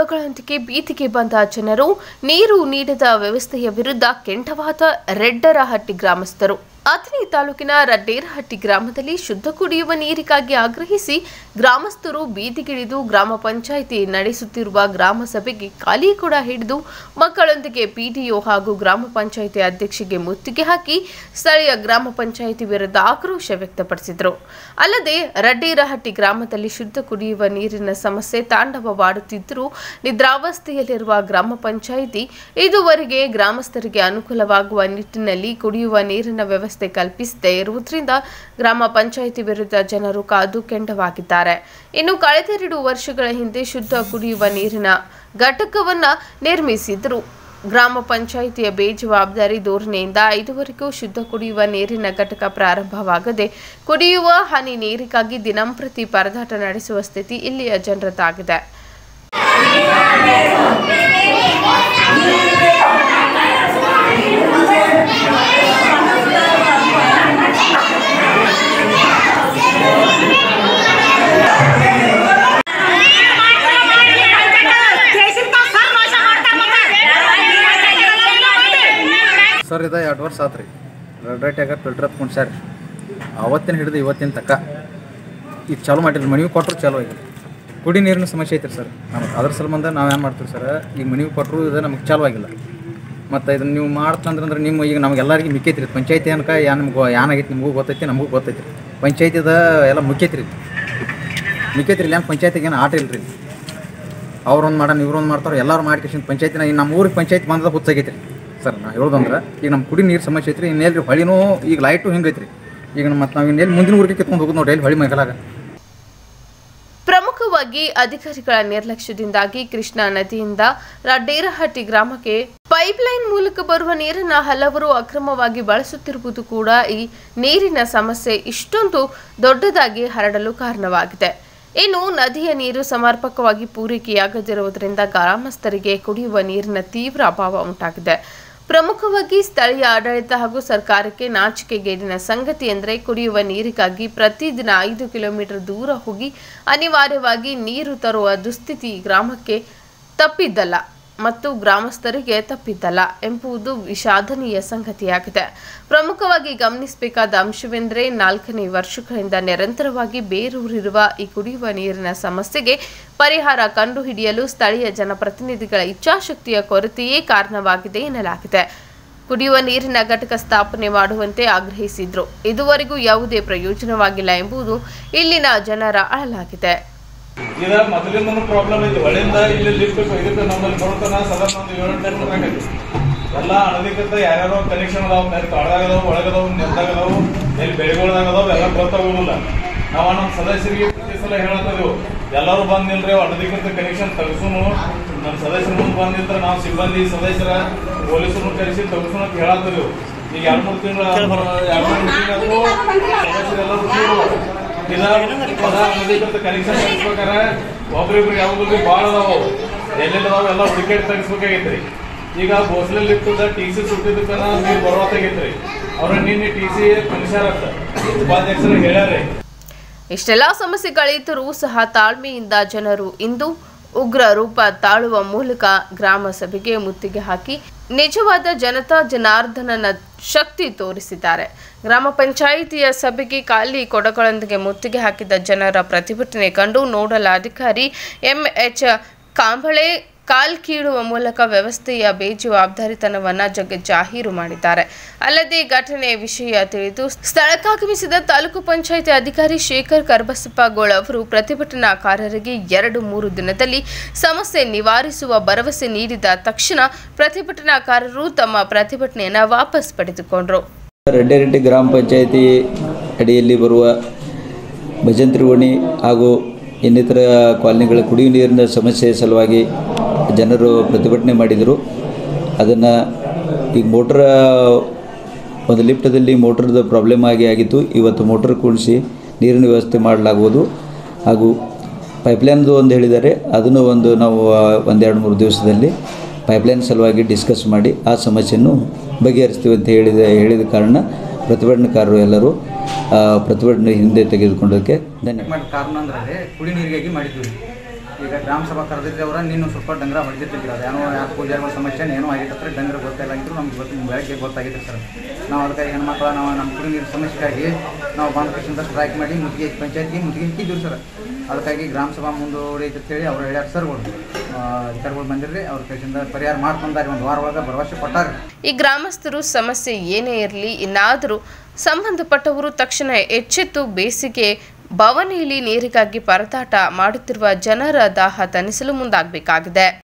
ಕೊಡಗಳೊಂದಿಗೆ ಬೀದಿಗೆ ಬಂದ ಜನರು ನೀರು ನೀಡದ ವ್ಯವಸ್ಥೆಯ ವಿರುದ್ಧ ಕೆಂಡವಾದ ರೆಡ್ಡರಹಟ್ಟಿ ಗ್ರಾಮಸ್ಥರು ಅಥಣಿ ತಾಲೂಕಿನ ರಡ್ಡೇರಹಟ್ಟಿ ಗ್ರಾಮದಲ್ಲಿ ಶುದ್ಧ ಕುಡಿಯುವ ನೀರಿಗಾಗಿ ಆಗ್ರಹಿಸಿ ಗ್ರಾಮಸ್ಥರು ಬೀದಿಗಿಳಿದು ಗ್ರಾಮ ಪಂಚಾಯಿತಿ ನಡೆಸುತ್ತಿರುವ ಗ್ರಾಮ ಸಭೆಗೆ ಖಾಲಿ ಕೂಡ ಹಿಡಿದು ಮಕ್ಕಳೊಂದಿಗೆ ಪಿಡಿಒ ಹಾಗೂ ಗ್ರಾಮ ಪಂಚಾಯಿತಿ ಅಧ್ಯಕ್ಷೆಗೆ ಮುತ್ತಿಗೆ ಹಾಕಿ ಸ್ಥಳೀಯ ಗ್ರಾಮ ಪಂಚಾಯಿತಿ ವಿರುದ್ಧ ಆಕ್ರೋಶ ವ್ಯಕ್ತಪಡಿಸಿದರು ಅಲ್ಲದೆ ರಡ್ಡೇರಹಟ್ಟಿ ಗ್ರಾಮದಲ್ಲಿ ಶುದ್ಧ ಕುಡಿಯುವ ನೀರಿನ ಸಮಸ್ಯೆ ತಾಂಡವವಾಡುತ್ತಿದ್ದರೂ ನಿದ್ರಾವಸ್ಥೆಯಲ್ಲಿರುವ ಗ್ರಾಮ ಪಂಚಾಯಿತಿ ಇದುವರೆಗೆ ಗ್ರಾಮಸ್ಥರಿಗೆ ಅನುಕೂಲವಾಗುವ ನಿಟ್ಟಿನಲ್ಲಿ ಕುಡಿಯುವ ನೀರಿನ ವ್ಯವಸ್ಥೆ ಕಲ್ಪಿಸದೇ ಇರುವುದರಿಂದ ಗ್ರಾಮ ಪಂಚಾಯಿತಿ ವಿರುದ್ಧ ಜನರು ಕಾದು ಕೆಂಡವಾಗಿದ್ದಾರೆ ಇನ್ನು ಕಳೆದೆರಡು ವರ್ಷಗಳ ಹಿಂದೆ ಶುದ್ಧ ಕುಡಿಯುವ ನೀರಿನ ಘಟಕವನ್ನ ನಿರ್ಮಿಸಿದ್ರು ಗ್ರಾಮ ಪಂಚಾಯಿತಿಯ ಬೇಜವಾಬ್ದಾರಿ ಧೋರಣೆಯಿಂದ ಇದುವರೆಗೂ ಶುದ್ಧ ಕುಡಿಯುವ ನೀರಿನ ಘಟಕ ಪ್ರಾರಂಭವಾಗದೆ ಕುಡಿಯುವ ಹನಿ ನೀರಿಗಾಗಿ ದಿನಂಪ್ರತಿ ಪರದಾಟ ನಡೆಸುವ ಸ್ಥಿತಿ ಇಲ್ಲಿಯ ಜನರದ್ದಾಗಿದೆ ಸರ್ ಇದು ಎರಡು ವರ್ಷ ಆತು ರೀ ರೆಡ್ ರೈಟ್ಯಾಗ ಫಿಲ್ಟರ್ ಹತ್ಕೊಂಡು ಸರ್ ಅವತ್ತಿನ ಹಿಡಿದು ಇವತ್ತಿನ ತಕ್ಕ ಈಗ ಚಾಲು ಮಾಡಿರಿ ಮನೆಗೆ ಕೊಟ್ಟರು ಚಾಲು ಆಗಿಲ್ಲ ಕುಡಿ ನೀರಿನ ಸಮಸ್ಯೆ ಐತ್ರಿ ಸರ್ ನಮಗೆ ಅದ್ರ ಸಂಬಂಧ ನಾವು ಏನು ಮಾಡ್ತೀವಿ ಸರ್ ಈಗ ಮನೆಗೆ ಕೊಟ್ಟರು ಇದು ನಮಗೆ ಚಾಲು ಆಗಿಲ್ಲ ಮತ್ತು ಇದನ್ನು ನೀವು ಮಾಡ್ತಂದ್ರೆ ನಿಮ್ಮ ಈಗ ನಮಗೆಲ್ಲರಿಗೆ ಮಿಕ್ಕೈತ್ರಿ ಪಂಚಾಯತಿ ಅನ್ಕ ಯಾ ನಿಮ್ಗೆ ಏನಾಗೈತಿ ನಿಮಗೂ ಗೊತ್ತೈತಿ ನಮಗೂ ಗೊತ್ತೈತಿ ರೀ ಪಂಚಾಯತಿದ ಎಲ್ಲ ಮುಖ್ಯೈತ್ರಿ ಮಿಕ್ಕೈತ್ರಿ ಇಲ್ಲ ಪಂಚಾಯತಿಗೆ ಏನು ಆಟ ಇಲ್ರಿ ಅವ್ರೊಂದು ಮಾಡೋಣ ಇವ್ರೊಂದು ಮಾಡ್ತಾರೆ ಎಲ್ಲರೂ ಮಾಡ್ಕೇಶನ್ ಪಂಚಾಯತಿನ ಈಗ ನಮ್ಮ ಊರಿಗೆ ಪಂಚಾಯತ್ ಬಂದದ ಹುಚ್ಚಾಗೈತೆ ರೀ ಸರ್ ನಾ ಹೇಳೋದಂದ್ರೆ ಈಗ ನಮ್ಮ ಕುಡಿ ನೀರು ಸಮಸ್ಯೆ ಐತ್ರಿ ಇನ್ನೆಲ್ರಿ ಹೊಳಿನೂ ಈಗ ಲೈಟು ಹಿಂಗೆ ಐತ್ರಿ ಈಗ ಮತ್ತು ನಾವು ಇನ್ನೆಲ್ಲಿ ಮುಂದಿನ ಊರಿಗೆ ಕಿತ್ಕೊಂಡು ಹೋಗೋದು ನೋಡಿ ಎಲ್ಲಿ ಹೊಳಿ ಮಗಲಾಗ ಪ್ರಮುಖವಾಗಿ ಅಧಿಕಾರಿಗಳ ನಿರ್ಲಕ್ಷ್ಯದಿಂದಾಗಿ ಕೃಷ್ಣಾ ನದಿಯಿಂದ ರಡ್ಡೇರಹಟ್ಟಿ ಗ್ರಾಮಕ್ಕೆ ಪೈಪ್ಲೈನ್ ಮೂಲಕ ಬರುವ ನೀರನ್ನ ಹಲವರು ಅಕ್ರಮವಾಗಿ ಬಳಸುತ್ತಿರುವುದು ಕೂಡ ಈ ನೀರಿನ ಸಮಸ್ಯೆ ಇಷ್ಟೊಂದು ದೊಡ್ಡದಾಗಿ ಹರಡಲು ಕಾರಣವಾಗಿದೆ ಇನ್ನು ನದಿಯ ನೀರು ಸಮರ್ಪಕವಾಗಿ ಪೂರೈಕೆಯಾಗದಿರುವುದರಿಂದ ಗ್ರಾಮಸ್ಥರಿಗೆ ಕುಡಿಯುವ ನೀರಿನ ತೀವ್ರ ಅಭಾವ ಉಂಟಾಗಿದೆ ಪ್ರಮುಖವಾಗಿ ಸ್ಥಳೀಯ ಆಡಳಿತ ಹಾಗೂ ಸರ್ಕಾರಕ್ಕೆ ನಾಚಿಕೆಗೇಡಿನ ಸಂಗತಿ ಎಂದರೆ ಕುಡಿಯುವ ನೀರಿಗಾಗಿ ಪ್ರತಿದಿನ ಐದು ಕಿಲೋಮೀಟರ್ ದೂರ ಹೋಗಿ ಅನಿವಾರ್ಯವಾಗಿ ನೀರು ತರುವ ದುಸ್ಥಿತಿ ಗ್ರಾಮಕ್ಕೆ ತಪ್ಪಿದ್ದಲ್ಲ ಮತ್ತು ಗ್ರಾಮಸ್ಥರಿಗೆ ತಪ್ಪಿದ್ದಲ್ಲ ಎಂಬುದು ವಿಷಾದನೀಯ ಸಂಗತಿಯಾಗಿದೆ ಪ್ರಮುಖವಾಗಿ ಗಮನಿಸಬೇಕಾದ ಅಂಶವೆಂದರೆ ನಾಲ್ಕನೇ ವರ್ಷಗಳಿಂದ ನಿರಂತರವಾಗಿ ಬೇರೂರಿರುವ ಈ ಕುಡಿಯುವ ನೀರಿನ ಸಮಸ್ಯೆಗೆ ಪರಿಹಾರ ಕಂಡುಹಿಡಿಯಲು ಸ್ಥಳೀಯ ಜನಪ್ರತಿನಿಧಿಗಳ ಇಚ್ಛಾಶಕ್ತಿಯ ಕೊರತೆಯೇ ಕಾರಣವಾಗಿದೆ ಎನ್ನಲಾಗಿದೆ ಕುಡಿಯುವ ನೀರಿನ ಘಟಕ ಸ್ಥಾಪನೆ ಮಾಡುವಂತೆ ಆಗ್ರಹಿಸಿದ್ರು ಇದುವರೆಗೂ ಯಾವುದೇ ಪ್ರಯೋಜನವಾಗಿಲ್ಲ ಎಂಬುದು ಇಲ್ಲಿನ ಜನರ ಅಳಲಾಗಿದೆ ಇದ ಮೊದಲಿಂದನೂ ಪ್ರಾಬ್ಲಮ್ ಐತಿ ಹೊಳಿಂದ ಇಲ್ಲಿ ಲಿಫ್ಟ್ ಇದಕ್ಕೆ ನಮ್ಮಲ್ಲಿ ಬರುತ್ತಾನ ಸಾಧಾರಣ ಒಂದು ಏಳು ಟೈಮ್ ಬೇಕಾಗೈತಿ ಎಲ್ಲ ಅನಧಿಕೃತ ಯಾರ್ಯಾರೋ ಕನೆಕ್ಷನ್ ಅದಾವ ಮೇಲೆ ಕಾಡ್ದಾಗದಾವ ಒಳಗದಾವ ನೆಲದಾಗದಾವು ಎಲ್ಲಿ ಬೆಳೆಗಳದಾಗದಾವ ಎಲ್ಲ ಗೊತ್ತಾಗೋದಿಲ್ಲ ನಾವು ನಮ್ಮ ಸದಸ್ಯರಿಗೆ ಪ್ರತಿ ಸಲ ಹೇಳತ್ತೇವೆ ಎಲ್ಲರೂ ಬಂದ್ ನಿಲ್ರಿ ಅವು ಅನಧಿಕೃತ ಕನೆಕ್ಷನ್ ತೆಗೆಸುನು ನಮ್ಮ ಸದಸ್ಯರ ಮುಂದೆ ಬಂದ್ ನಿಂತ್ರ ನಾವು ಸಿಬ್ಬಂದಿ ಸದಸ್ಯರ ಪೊಲೀಸರನ್ನು ಕರೆಸಿ ತೆಗೆಸೋಣ ಅಂತ ಹೇಳತ್ತೇವೆ ಈಗ ಎರಡು ಮೂರು ತಿಂಗಳ ಎರಡು ಮೂರು ತಿಂಗಳು ಸದಸ್ಯರೆಲ್ಲರೂ ಕೂಡು. ಇದ ಪದ ಅನಧಿಕೃತ ಕನೆಕ್ಷನ್ ತೆಗಿಸ್ಬೇಕಾರ ಒಬ್ರಿಬ್ರಿಗೆ ಯಾವಾಗಲೂ ಭಾಳ ಅದಾವ ಎಲ್ಲೆಲ್ಲದಾವ ಎಲ್ಲ ಹುಡುಕಾಡಿ ತೆಗಿಸ್ಬೇಕಾಗೈತ್ರಿ ಈಗ ಬೋಸ್ಲಲ್ಲಿ ಇರ್ತದ ಟಿ ಸಿ ಸುಟ್ಟಿದ್ದಕ್ಕನ ನೀವು ಬರೋತ್ತಾಗೈತ್ರಿ ಅವ್ರ ನಿನ್ನೆ ಟಿ ಸಿ ಮನುಷ್ಯರತ್ತ ಉಪಾಧ್ಯಕ್ಷರು ಹೇಳ್ಯಾರಿ ಇಷ್ಟೆಲ್ಲ ಸಮಸ್ಯೆಗಳಿದ್ದರೂ ಸಹ ತಾಳ್ಮೆಯಿಂದ ಜನರು ಇಂದು ಉಗ್ರ ರೂಪ ತಾಳುವ ಮೂಲಕ ಗ್ರಾಮ ಸಭೆಗೆ ಮುತ್ತಿಗೆ ಹಾಕಿ ನಿಜವಾದ ಜನತಾ ಜನಾರ್ದನನ ಶಕ್ತಿ ತೋರಿಸಿದ್ದಾರೆ ಗ್ರಾಮ ಪಂಚಾಯಿತಿಯ ಸಭೆಗೆ ಖಾಲಿ ಕೊಡಗಳೊಂದಿಗೆ ಮುತ್ತಿಗೆ ಹಾಕಿದ ಜನರ ಪ್ರತಿಭಟನೆ ಕಂಡು ನೋಡಲ್ ಅಧಿಕಾರಿ ಎಂಎಚ್ ಕಾಂಬಳೆ ಕಾಲ್ ಕೀಳುವ ಮೂಲಕ ವ್ಯವಸ್ಥೆಯ ಬೇಜವಾಬ್ದಾರಿತನವನ್ನ ಜಗ ಜಾಹೀರು ಮಾಡಿದ್ದಾರೆ ಅಲ್ಲದೆ ಘಟನೆ ವಿಷಯ ತಿಳಿದು ಸ್ಥಳಕ್ಕಾಗಮಿಸಿದ ತಾಲೂಕು ಪಂಚಾಯಿತಿ ಅಧಿಕಾರಿ ಶೇಖರ್ ಕರ್ಬಸಪ್ಪಗೋಳ್ ಅವರು ಪ್ರತಿಭಟನಾಕಾರರಿಗೆ ಎರಡು ಮೂರು ದಿನದಲ್ಲಿ ಸಮಸ್ಯೆ ನಿವಾರಿಸುವ ಭರವಸೆ ನೀಡಿದ ತಕ್ಷಣ ಪ್ರತಿಭಟನಾಕಾರರು ತಮ್ಮ ಪ್ರತಿಭಟನೆಯನ್ನು ವಾಪಸ್ ಪಡೆದುಕೊಂಡರು ರೆಡ್ಡೆರೆಡ್ಡಿ ಗ್ರಾಮ ಪಂಚಾಯಿತಿ ಅಡಿಯಲ್ಲಿ ಬರುವ ಭಜಂತ್ರಿ ಓಣಿ ಹಾಗೂ ಇನ್ನಿತರ ಕಾಲನಿಗಳ ಕುಡಿಯುವ ನೀರಿನ ಸಮಸ್ಯೆ ಸಲುವಾಗಿ ಜನರು ಪ್ರತಿಭಟನೆ ಮಾಡಿದರು ಅದನ್ನು ಈಗ ಮೋಟ್ರ ಒಂದು ಲಿಫ್ಟದಲ್ಲಿ ಮೋಟ್ರದ್ದು ಪ್ರಾಬ್ಲಮ್ ಆಗಿ ಆಗಿತ್ತು ಇವತ್ತು ಮೋಟ್ರ್ ಕೂಡಿಸಿ ನೀರಿನ ವ್ಯವಸ್ಥೆ ಮಾಡಲಾಗುವುದು ಹಾಗೂ ಪೈಪ್ಲೈನ್ದು ಒಂದು ಹೇಳಿದ್ದಾರೆ ಅದನ್ನು ಒಂದು ನಾವು ಆ, ಒಂದೆರಡು ಮೂರು ದಿವಸದಲ್ಲಿ ಪೈಪ್ಲೈನ್ ಸಲುವಾಗಿ ಡಿಸ್ಕಸ್ ಮಾಡಿ ಆ ಸಮಸ್ಯೆಯನ್ನು ಬಗೆಹರಿಸ್ತೀವಿ ಅಂತ ಹೇಳಿದ ಹೇಳಿದ ಕಾರಣ ಪ್ರತಿಭಟನಾಕಾರರು ಎಲ್ಲರೂ ಆ, ಪ್ರತಿಭಟನೆ ಹಿಂದೆ ತೆಗೆದುಕೊಂಡೋದಕ್ಕೆ ಧನ್ಯವಾದ ಮಾಡಿ ಕಾರಣ ಅಂದ್ರೆ ಕುಡಿ ನೀರಿಗಾಗಿ ಮಾಡಿದ್ವಿ ರೀ ಈಗ ಗ್ರಾಮ ಸಭಾ ಕರೆದಿದ್ರೆ ಅವರ ನೀನು ಸ್ವಲ್ಪ ಡಂಗ್ರ ಹೊಡೆದಿರ್ತಿದ್ರು ಅದೇನೋ ಯಾಕೆ ಪೂಜಾರಿಗಳ ಸಮಸ್ಯೆ ಏನೋ ಆಗಿತ್ತು ಡಂಗ್ರ ಗೊತ್ತಿಲ್ಲಾಗಿದ್ರು ನಮ್ಗೆ ಗೊತ್ತು ಬೆಳಗ್ಗೆ ಗೊತ್ತಾಗಿದೆ ಸರ್ ನಾವು ಅದಕ್ಕಾಗಿ ಹೆಣ್ಮಕ್ಳು ನಾವು ನಮ್ಮ ಕುಡಿ ನೀರು ಸಮಸ್ಯೆಗಾಗಿ ನಾವು ಬಂದ ಕೃಷ್ಣದ ಸ್ಟ್ರೈಕ್ ಮಾಡಿ ಮುತ್ತಿಗೆ ಪಂಚಾಯತ್ಗೆ ಮುತ್ತಿಗೆ ಹಾಕಿದ್ದೀವಿ ಸರ್ ಅದಕ್ಕಾಗಿ ಗ್ರಾಮ ಸಭಾ ಮುಂದುವರಿಯುತ್ತೆ ಅಂತೇಳಿ ಅವ್ರು ಹೇಳ್ಯಾರ ಸರ್ಗಳು ಅಧಿಕಾರಿಗಳು ಬಂದಿರ್ರಿ ಅವ್ರ ಕೈಯಿಂದ ಪರಿಹಾರ ಮಾಡ್ಕೊಂಡಾರಿ ಒಂದು ವಾರ ಒಳಗೆ ಭರವಸೆ ಕೊಟ್ಟಾರ ಈ ಗ್ರಾಮಸ್ಥರು ಸಮಸ್ಯೆ ಏನೇ ಇರಲಿ ಇನ್ನಾದರೂ ಸಂಬಂಧಪಟ್ಟವರು ತಕ್ಷಣ ಎಚ್ಚೆತ್ತು ಬೇಸಿಗೆ ಬವನೆಯಲ್ಲಿ ನೀರಿಗಾಗಿ ಪರದಾಟ ಮಾಡುತ್ತಿರುವ ಜನರ ದಾಹ ತಣಿಸಲು ಮುಂದಾಗಬೇಕಾಗಿದೆ